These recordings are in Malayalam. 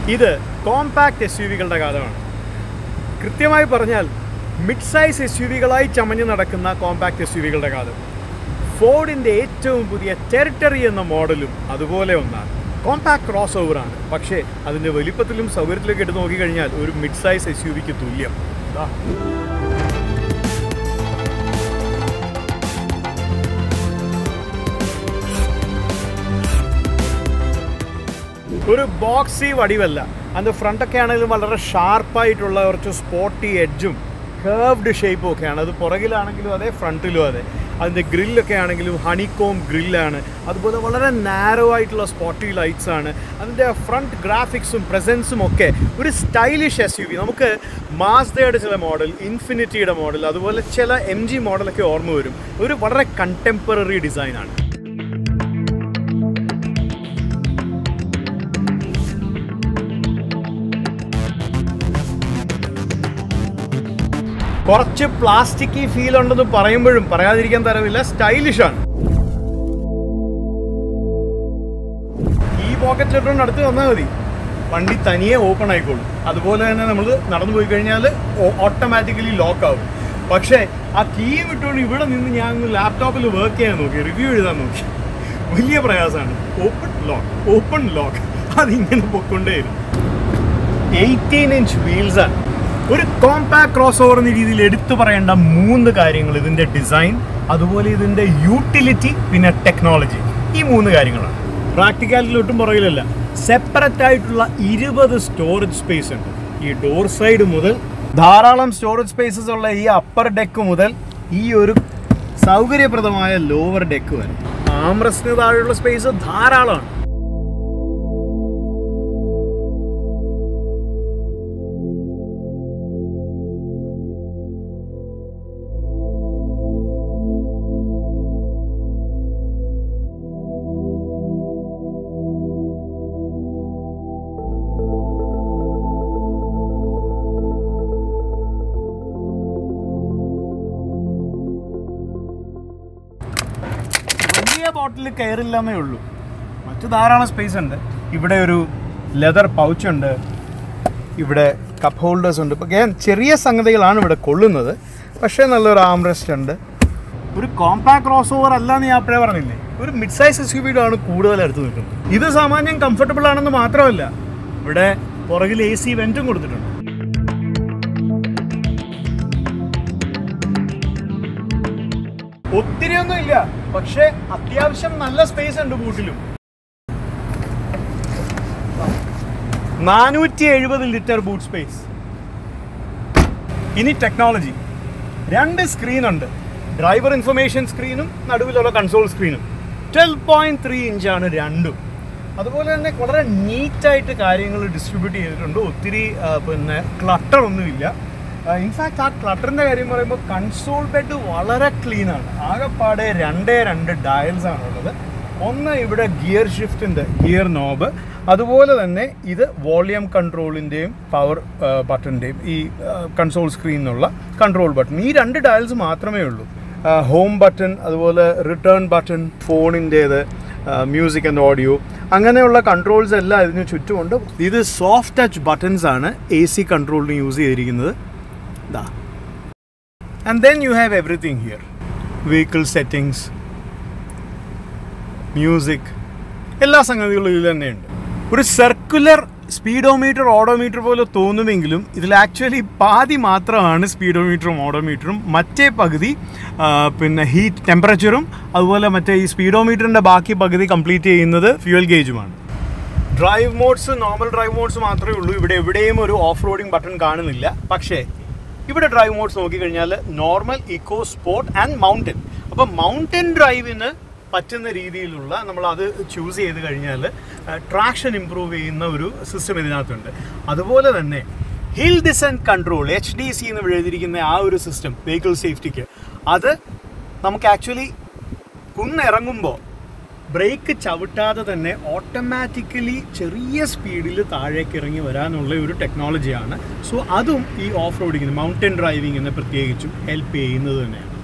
ഇത് കോമ്പാക്ട് എസ് യു വികളുടെ കാലമാണ് കൃത്യമായി പറഞ്ഞാൽ മിഡ് സൈസ് എസ് യു വികളായി ചമഞ്ഞു നടക്കുന്ന കോമ്പാക്ട് എസ് യു വികളുടെ കാലം ഫോർഡിൻ്റെ ഏറ്റവും പുതിയ ടെറിട്ടറി എന്ന മോഡലും അതുപോലെ ഒന്നാണ് കോമ്പാക്ട് ക്രോസ് ഓവറാണ് പക്ഷേ അതിൻ്റെ വലിപ്പത്തിലും സൗകര്യത്തിലൊക്കെ എടുത്ത് നോക്കിക്കഴിഞ്ഞാൽ ഒരു മിഡ് സൈസ് എസ് യു വിക്ക് തുല്യം ദാ. ഒരു ബോക്സി വടിവല്ല അതിൻ്റെ ഫ്രണ്ടൊക്കെ ആണെങ്കിലും വളരെ ഷാർപ്പായിട്ടുള്ള കുറച്ച് സ്പോട്ടി എഡ്ജും കേർവ്ഡ് ഷേപ്പും ഒക്കെയാണ് അത് പുറകിലാണെങ്കിലും അതെ ഫ്രണ്ടിലും അതെ അതിൻ്റെ ഗ്രില്ലൊക്കെ ആണെങ്കിലും ഹണിക്കോം ഗ്രില്ലാണ് അതുപോലെ വളരെ നാരോ ആയിട്ടുള്ള സ്പോട്ടി ലൈറ്റ്സ് ആണ് അതിൻ്റെ ഫ്രണ്ട് ഗ്രാഫിക്സും പ്രസൻസും ഒക്കെ ഒരു സ്റ്റൈലിഷ് എസ് യു വി നമുക്ക് മാസ്തയുടെ ചില മോഡൽ ഇൻഫിനിറ്റിയുടെ മോഡൽ അതുപോലെ ചില എം ജി മോഡലൊക്കെ ഓർമ്മ വരും ഒരു വളരെ കണ്ടംപററി ഡിസൈനാണ് കുറച്ച് പ്ലാസ്റ്റിക് ഫീൽ ഉണ്ടെന്ന് പറയുമ്പോഴും പറയാതിരിക്കാൻ തരവില്ല സ്റ്റൈലിഷ് ആണ് ഈ പോക്കറ്റ് ഇട്ടുകൊണ്ട് അടുത്ത് വന്നാൽ മതി വണ്ടി തനിയെ ഓപ്പൺ ആയിക്കോളും അതുപോലെ തന്നെ നമ്മൾ നടന്നു പോയി കഴിഞ്ഞാൽ ഓട്ടോമാറ്റിക്കലി ലോക്ക് ആവും പക്ഷേ ആ കീ വിട്ടുകൊണ്ട് ഇവിടെ നിന്ന് ഞാൻ ലാപ്ടോപ്പിൽ വർക്ക് ചെയ്യാൻ നോക്കി റിവ്യൂ എഴുതാൻ നോക്കി വലിയ പ്രയാസമാണ് ഓപ്പൺ ലോക്ക് ഓപ്പൺ ലോക്ക് അതിങ്ങനെ പൊക്കൊണ്ടേയിരുന്നു എയ്റ്റീൻ ഇഞ്ച് വീൽസ് ആണ് ഒരു കോമ്പാക്ട് ക്രോസ് ഓവർ എന്ന രീതിയിൽ എടുത്തു പറയേണ്ട മൂന്ന് കാര്യങ്ങൾ ഇതിന്റെ ഡിസൈൻ അതുപോലെ ഇതിന്റെ യൂട്ടിലിറ്റി പിന്നെ ടെക്നോളജി ഈ മൂന്ന് കാര്യങ്ങളാണ് പ്രാക്ടിക്കാലിറ്റി ഒട്ടും പുറകിലല്ല സെപ്പറേറ്റ് ആയിട്ടുള്ള ഇരുപത് സ്റ്റോറേജ് സ്പേസ് ഉണ്ട് ഈ ഡോർ സൈഡ് മുതൽ ധാരാളം സ്റ്റോറേജ് സ്പേസസ് ഉള്ള ഈ അപ്പർ ഡെക്ക് മുതൽ ഈ ഒരു സൗകര്യപ്രദമായ ലോവർ ഡെക്ക് വരെ ആംറസ്റ്റിന് താഴെയുള്ള സ്പേസ് ധാരാളമാണ് വലിയ ബോട്ടിൽ കയറില്ലെന്നേ ഉള്ളൂ മറ്റു ധാരാളം സ്പേസ് ഉണ്ട് ഇവിടെ ഒരു ലെതർ പൗച്ച് ഉണ്ട് ഇവിടെ കപ്പ് ഹോൾഡേഴ്സ് ഉണ്ട് ഇപ്പം ഞാൻ ചെറിയ സംഗതികളാണ് ഇവിടെ കൊള്ളുന്നത് പക്ഷേ നല്ലൊരു ആംറെസ്റ്റ് ഉണ്ട് ഒരു കോമ്പാക്ട് ക്രോസ് ഓവർ അല്ല എന്ന് ഞാൻ അപ്പോഴേ പറഞ്ഞില്ലേ ഒരു മിഡ് സൈസ് എസ് യു ആണ് കൂടുതൽ അടുത്ത് നിൽക്കുന്നത് ഇത് സാമാന്യം കംഫർട്ടബിൾ ആണെന്ന് മാത്രമല്ല ഇവിടെ പുറകിൽ എ സി വെൻറ്റും കൊടുത്തിട്ടുണ്ട് ഒത്തിരി ഒന്നും ഇല്ല പക്ഷെ അത്യാവശ്യം നല്ല സ്പേസ് ഉണ്ട് ബൂട്ടിലും നാനൂറ്റി എഴുപത് ലിറ്റർ ബൂട്ട് സ്പേസ് ഇനി ടെക്നോളജി രണ്ട് സ്ക്രീൻ ഉണ്ട് ഡ്രൈവർ ഇൻഫർമേഷൻ സ്ക്രീനും നടുവിലുള്ള കൺസോൾ സ്ക്രീനും ട്വൽവ് പോയിന്റ് ത്രീ ഇഞ്ചാണ് രണ്ടും അതുപോലെ തന്നെ വളരെ നീറ്റായിട്ട് കാര്യങ്ങൾ ഡിസ്ട്രിബ്യൂട്ട് ചെയ്തിട്ടുണ്ട് ഒത്തിരി ആ, പിന്നെ ക്ലട്ടർ ഒന്നുമില്ല ഇൻഫാക്ട് ആ ക്ലട്ടറിൻ്റെ കാര്യം പറയുമ്പോൾ കൺസോൾ ബെഡ് വളരെ ക്ലീൻ ആണ് ആകെപ്പാടെ രണ്ടേ രണ്ട് ഡയൽസ് ആണുള്ളത് ഒന്ന് ഇവിടെ ഗിയർ ഷിഫ്റ്റിൻ്റെ ഗിയർ നോബ് അതുപോലെ തന്നെ ഇത് വോളിയം കൺട്രോളിൻ്റെയും പവർ ബട്ടൻ്റെയും ഈ കൺസോൾ സ്ക്രീനിനുള്ള കൺട്രോൾ ബട്ടൺ ഈ രണ്ട് ഡയൽസ് മാത്രമേ ഉള്ളൂ ഹോം ബട്ടൺ അതുപോലെ റിട്ടേൺ ബട്ടൺ ഫോണിൻ്റേത് മ്യൂസിക് ആൻഡ് ഓഡിയോ അങ്ങനെയുള്ള കൺട്രോൾസ് എല്ലാം ഇതിന് ചുറ്റുമുണ്ട് ഇത് സോഫ്റ്റ് ടച്ച് ബട്ടൺസ് ആണ് എ സി കൺട്രോളിന് യൂസ് ചെയ്തിരിക്കുന്നത് ഇതാ and then you have everything here vehicle settings music എല്ലാ സംഗതികളും ഇതിൽ തന്നെയുണ്ട് ഒരു സർക്കുലർ സ്പീഡോമീറ്റർ ഓഡോമീറ്റർ പോലെ തോന്നുമെങ്കിലും ഇതിൽ ആക്ച്വലി പാതി മാത്രമാണ് സ്പീഡോമീറ്ററും ഓഡോമീറ്ററും മറ്റേ പകുതി ആ, പിന്നെ ഹീറ്റ് ടെമ്പറേച്ചറും അതുപോലെ മറ്റേ ഈ സ്പീഡോമീറ്ററിൻ്റെ ബാക്കി പകുതി കംപ്ലീറ്റ് ചെയ്യുന്നത് ഫ്യൂൽ ഗേജുമാണ് drive modes normal drive modes മാത്രമേ ഉള്ളൂ ഇവിടെ എവിടെയും ഒരു ഓഫ് റോഡിംഗ് ബട്ടൺ കാണുന്നില്ല പക്ഷേ ഇവിടെ ഡ്രൈവ് മോഡ്സ് നോക്കിക്കഴിഞ്ഞാൽ normal eco sport and mountain അപ്പോൾ മൗണ്ടൻ ഡ്രൈവിന് പറ്റുന്ന രീതിയിലുള്ള നമ്മൾ അത് ചൂസ് ചെയ്ത് കഴിഞ്ഞാൽ ട്രാക്ഷൻ ഇമ്പ്രൂവ് ചെയ്യുന്ന ഒരു സിസ്റ്റം ഇതിനകത്തുണ്ട് അതുപോലെ തന്നെ hill descent control H D C എന്ന് എഴുതിയിരിക്കുന്ന ആ ഒരു സിസ്റ്റം വെഹിക്കിൾ സേഫ്റ്റിക്ക് അത് നമുക്ക് ആക്ച്വലി കുന്നിറങ്ങുമ്പോൾ ബ്രേക്ക് ചവിട്ടാതെ തന്നെ ഓട്ടോമാറ്റിക്കലി ചെറിയ സ്പീഡിൽ താഴേക്ക് ഇറങ്ങി വരാനുള്ള ഒരു ടെക്നോളജിയാണ് സോ അതും ഈ ഓഫ് റോഡിങ്ങിന് മൗണ്ടൻ ഡ്രൈവിങ്ങിന് പ്രത്യേകിച്ചും ഹെൽപ്പ് ചെയ്യുന്നത് തന്നെയാണ്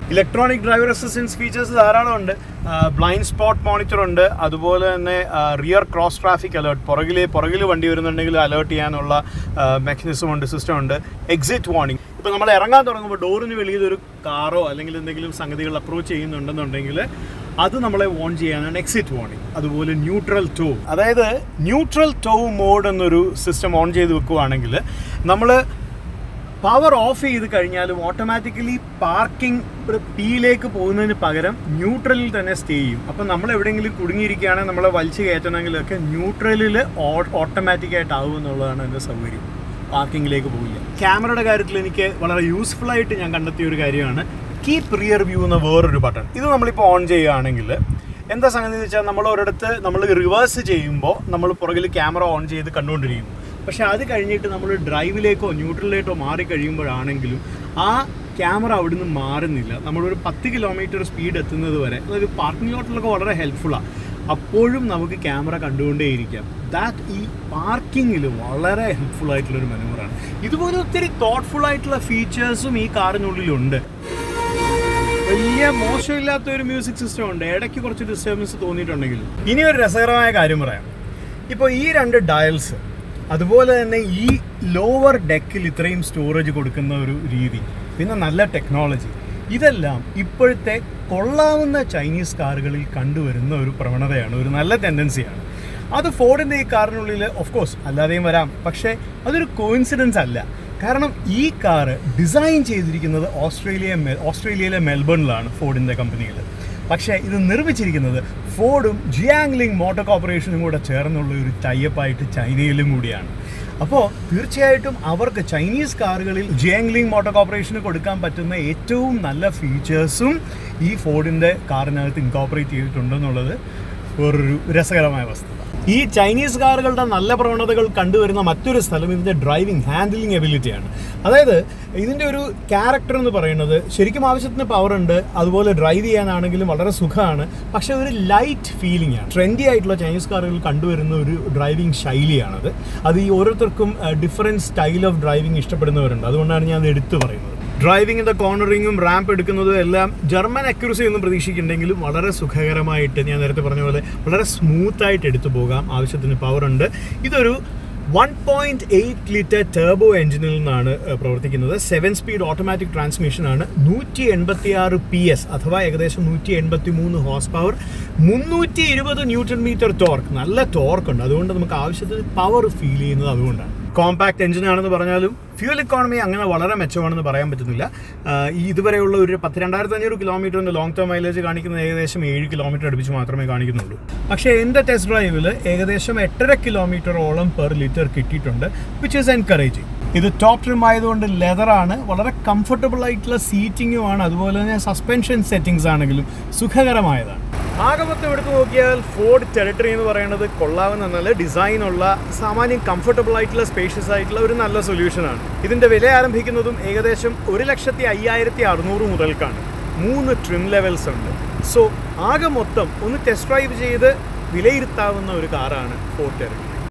ഇലക്ട്രോണിക് ഡ്രൈവർ അസിസ്റ്റൻസ് ഫീച്ചേഴ്സ് ധാരാളം ഉണ്ട് ബ്ലൈൻഡ് സ്പോട്ട് മോണിറ്റർ ഉണ്ട് അതുപോലെ തന്നെ റിയർ ക്രോസ് ട്രാഫിക് അലേർട്ട് പുറകിൽ പുറകിൽ വണ്ടി വരുന്നുണ്ടെങ്കിൽ അലേർട്ട് ചെയ്യാനുള്ള മെക്കാനിസം ഉണ്ട് സിസ്റ്റം ഉണ്ട് എക്സിറ്റ് വാർണിംഗ് ഇപ്പോൾ നമ്മൾ ഇറങ്ങാൻ തുടങ്ങുമ്പോൾ ഡോറിന് വെളിയിൽ ഒരു കാറോ അല്ലെങ്കിൽ എന്തെങ്കിലും സംഗതികൾ അപ്രോച്ച് ചെയ്യുന്നുണ്ടെന്നുണ്ടെങ്കിൽ അത് നമ്മളെ വോൺ ചെയ്യാനാണ് എക്സിറ്റ് വാർണിംഗ് അതുപോലെ ന്യൂട്രൽ ടോ അതായത് ന്യൂട്രൽ ടോ മോഡ് എന്നൊരു സിസ്റ്റം ഓൺ ചെയ്ത് വെക്കുവാണെങ്കിൽ നമ്മൾ പവർ ഓഫ് ചെയ്ത് കഴിഞ്ഞാലും ഓട്ടോമാറ്റിക്കലി പാർക്കിംഗ് ഒരു പിയിലേക്ക് പോകുന്നതിന് പകരം ന്യൂട്രലിൽ തന്നെ സ്റ്റേ ചെയ്യും അപ്പം നമ്മൾ എവിടെയെങ്കിലും കുടുങ്ങിയിരിക്കുകയാണെങ്കിൽ നമ്മളെ വലിച്ചു കയറ്റണമെങ്കിലൊക്കെ ന്യൂട്രലിൽ ഓട്ടോമാറ്റിക്കായിട്ട് ആവും എന്നുള്ളതാണ് എൻ്റെ സൗകര്യം പാർക്കിങ്ങിലേക്ക് പോകില്ല ക്യാമറയുടെ കാര്യത്തിൽ എനിക്ക് വളരെ യൂസ്ഫുൾ ആയിട്ട് ഞാൻ കണ്ടെത്തിയ ഒരു കാര്യമാണ് കീപ്പ് റിയർ വ്യൂ എന്ന വേറൊരു ബട്ടൺ ഇത് നമ്മളിപ്പോൾ ഓൺ ചെയ്യുകയാണെങ്കിൽ എന്താ സംഗതി എന്ന് വെച്ചാൽ നമ്മൾ ഒരിടത്ത് നമ്മൾ റിവേഴ്സ് ചെയ്യുമ്പോൾ നമ്മൾ പുറകിൽ ക്യാമറ ഓൺ ചെയ്ത് കണ്ടുകൊണ്ടിരിക്കും പക്ഷെ അത് കഴിഞ്ഞിട്ട് നമ്മൾ ഡ്രൈവിലേക്കോ ന്യൂട്രലിലേക്കോ മാറി കഴിയുമ്പോഴാണെങ്കിലും ആ ക്യാമറ അവിടുന്ന് മാറുന്നില്ല നമ്മളൊരു പത്ത് കിലോമീറ്റർ സ്പീഡ് എത്തുന്നത് വരെ അതായത് പാർക്കിംഗ് ലോട്ടിലൊക്കെ വളരെ ഹെൽപ്ഫുള്ളാണ് അപ്പോഴും നമുക്ക് ക്യാമറ കണ്ടുകൊണ്ടേയിരിക്കാം ദാറ്റ് ഈ പാർക്കിങ്ങിൽ വളരെ ഹെൽപ്ഫുൾ ആയിട്ടുള്ളൊരു മനോഹരമാണ് ഇതുപോലെ ഒത്തിരി തോട്ട്ഫുൾ ആയിട്ടുള്ള ഫീച്ചേഴ്സും ഈ കാറിനുള്ളിലുണ്ട് വലിയ മോശമില്ലാത്ത ഒരു മ്യൂസിക് സിസ്റ്റം ഉണ്ട് ഇടയ്ക്ക് കുറച്ച് ഡിസ്റ്റർബൻസ് തോന്നിയിട്ടുണ്ടെങ്കിലും ഇനി ഒരു രസകരമായ കാര്യം പറയാം ഇപ്പോൾ ഈ രണ്ട് ഡയൽസ് അതുപോലെ തന്നെ ഈ ലോവർ ഡെക്കിൽ ഇത്രയും സ്റ്റോറേജ് കൊടുക്കുന്ന ഒരു രീതി പിന്നെ നല്ല ടെക്നോളജി ഇതെല്ലാം ഇപ്പോഴത്തെ കൊള്ളാവുന്ന ചൈനീസ് കാറുകളിൽ കണ്ടുവരുന്ന ഒരു പ്രവണതയാണ് ഒരു നല്ല ടെൻഡൻസിയാണ് അത് ഫോർഡിൻ്റെ ഈ കാറിനുള്ളിൽ ഓഫ് കോഴ്സ് അല്ലാതെയും വരാം പക്ഷേ അതൊരു കോയിൻസിഡൻസ് അല്ല കാരണം ഈ കാറ് ഡിസൈൻ ചെയ്തിരിക്കുന്നത് ഓസ്ട്രേലിയ മെ- ഓസ്ട്രേലിയയിലെ മെൽബണിലാണ് ഫോർഡിൻ്റെ കമ്പനിയിൽ പക്ഷേ ഇത് നിർമ്മിച്ചിരിക്കുന്നത് ഫോർഡും ജിയാങ്ലിംഗ് മോട്ടോർ കോർപ്പറേഷനും കൂടെ ചേർന്നുള്ള ഒരു ടൈപ്പായിട്ട് ചൈനയിലും കൂടിയാണ് അപ്പോൾ തീർച്ചയായിട്ടും അവർക്ക് ചൈനീസ് കാറുകളിൽ ജിയാങ്ലിംഗ് മോട്ടോർ കോർപ്പറേഷന് കൊടുക്കാൻ പറ്റുന്ന ഏറ്റവും നല്ല ഫീച്ചേഴ്സും ഈ ഫോർഡിൻ്റെ കാറിനകത്ത് ഇൻകോപ്പറേറ്റ് ചെയ്തിട്ടുണ്ടെന്നുള്ളത് വേറൊരു രസകരമായ വസ്തുത ഈ ചൈനീസ് കാറുകളുടെ നല്ല പ്രവണതകൾ കണ്ടുവരുന്ന മറ്റൊരു സ്ഥലം ഇതിൻ്റെ ഡ്രൈവിംഗ് ഹാൻഡിലിംഗ് എബിലിറ്റിയാണ് അതായത് ഇതിൻ്റെ ഒരു ക്യാരക്ടർ എന്ന് പറയുന്നത് ശരിക്കും ആവശ്യത്തിന് പവർ ഉണ്ട് അതുപോലെ ഡ്രൈവ് ചെയ്യാനാണെങ്കിലും വളരെ സുഖമാണ് പക്ഷേ ഒരു ലൈറ്റ് ഫീലിംഗ് ആണ് ട്രെൻഡി ആയിട്ടുള്ള ചൈനീസ് കാറുകൾ കണ്ടുവരുന്ന ഒരു ഡ്രൈവിംഗ് ശൈലിയാണത് അത് ഈ ഓരോരുത്തർക്കും ഡിഫറെൻറ്റ് സ്റ്റൈൽ ഓഫ് ഡ്രൈവിംഗ് ഇഷ്ടപ്പെടുന്നവരുണ്ട് അതുകൊണ്ടാണ് ഞാൻ അത് എടുത്തു പറയുന്നത് ഡ്രൈവിങ്ങിൻ്റെ കോർണറിങ്ങും റാമ്പ് എടുക്കുന്നതും എല്ലാം ജർമ്മൻ അക്യൂറസി ഒന്നും പ്രതീക്ഷിക്കുന്നുണ്ടെങ്കിലും വളരെ സുഖകരമായിട്ട് ഞാൻ നേരത്തെ പറഞ്ഞ പോലെ വളരെ സ്മൂത്തായിട്ട് എടുത്തു പോകാം ആവശ്യത്തിന് പവർ ഉണ്ട് ഇതൊരു one point eight litre turbo എഞ്ചിനിൽ നിന്നാണ് ഏഹ്, പ്രവർത്തിക്കുന്നത് സെവൻ സ്പീഡ് ഓട്ടോമാറ്റിക് ട്രാൻസ്മിഷനാണ് നൂറ്റി എൺപത്തി ആറ് പി എസ് അഥവാ ഏകദേശം നൂറ്റി എൺപത്തി മൂന്ന് ഹോഴ്സ് പവർ മുന്നൂറ്റി ഇരുപത് ന്യൂട്ടൺ മീറ്റർ ടോർക്ക് നല്ല ടോർക്ക് ഉണ്ട് അതുകൊണ്ട് നമുക്ക് ആവശ്യത്തിന് പവർ ഫീൽ ചെയ്യുന്നത് അതുകൊണ്ടാണ് കോമ്പാക്ട് എഞ്ചിനാണെന്ന് പറഞ്ഞാലും ഫ്യൂൽ ഇക്കോണമി അങ്ങനെ വളരെ മെച്ചമാണെന്ന് പറയാൻ പറ്റുന്നില്ല ആഹ് ഈ ഇതുവരെയുള്ള ഒരു പത്ത് രണ്ടായിരത്തി അഞ്ഞൂറ് കിലോമീറ്ററിൻ്റെ ലോങ് ടേം മൈലേജ് കാണിക്കുന്നത് ഏകദേശം ഏഴ് കിലോമീറ്റർ അടുപ്പിച്ച് മാത്രമേ കാണിക്കുന്നുള്ളൂ പക്ഷേ എൻ്റെ ടെസ്റ്റ് ഡ്രൈവിൽ ഏകദേശം എട്ടര കിലോമീറ്ററോളം പെർ ലിറ്റർ കിട്ടിയിട്ടുണ്ട് വിച്ച് ഈസ് എൻകറേജിങ് ഇത് ടോപ്പ് ട്രിം ആയതുകൊണ്ട് ലെതറാണ് വളരെ കംഫർട്ടബിൾ ആയിട്ടുള്ള സീറ്റിങ്ങുമാണ് അതുപോലെ തന്നെ സസ്പെൻഷൻ സെറ്റിങ്സ് ആണെങ്കിലും സുഖകരമായതാണ് ആകെ മൊത്തം എടുത്തു നോക്കിയാൽ ഫോർഡ് ടെറിട്ടറി എന്ന് പറയുന്നത് കൊള്ളാവുന്ന നല്ല ഡിസൈനുള്ള സാമാന്യം കംഫർട്ടബിൾ ആയിട്ടുള്ള സ്പേഷ്യസ് ആയിട്ടുള്ള ഒരു നല്ല സൊല്യൂഷനാണ് ഇതിൻ്റെ വില ആരംഭിക്കുന്നതും ഏകദേശം ഒരു ലക്ഷത്തി അയ്യായിരത്തി അറുന്നൂറ് മുതൽക്കാണ് മൂന്ന് ട്രിം ലെവൽസ് ഉണ്ട് സോ ആകെ മൊത്തം ഒന്ന് ടെസ്റ്റ് ഡ്രൈവ് ചെയ്ത് വിലയിരുത്താവുന്ന ഒരു കാറാണ് ഫോർഡ് ടെറിട്ടറി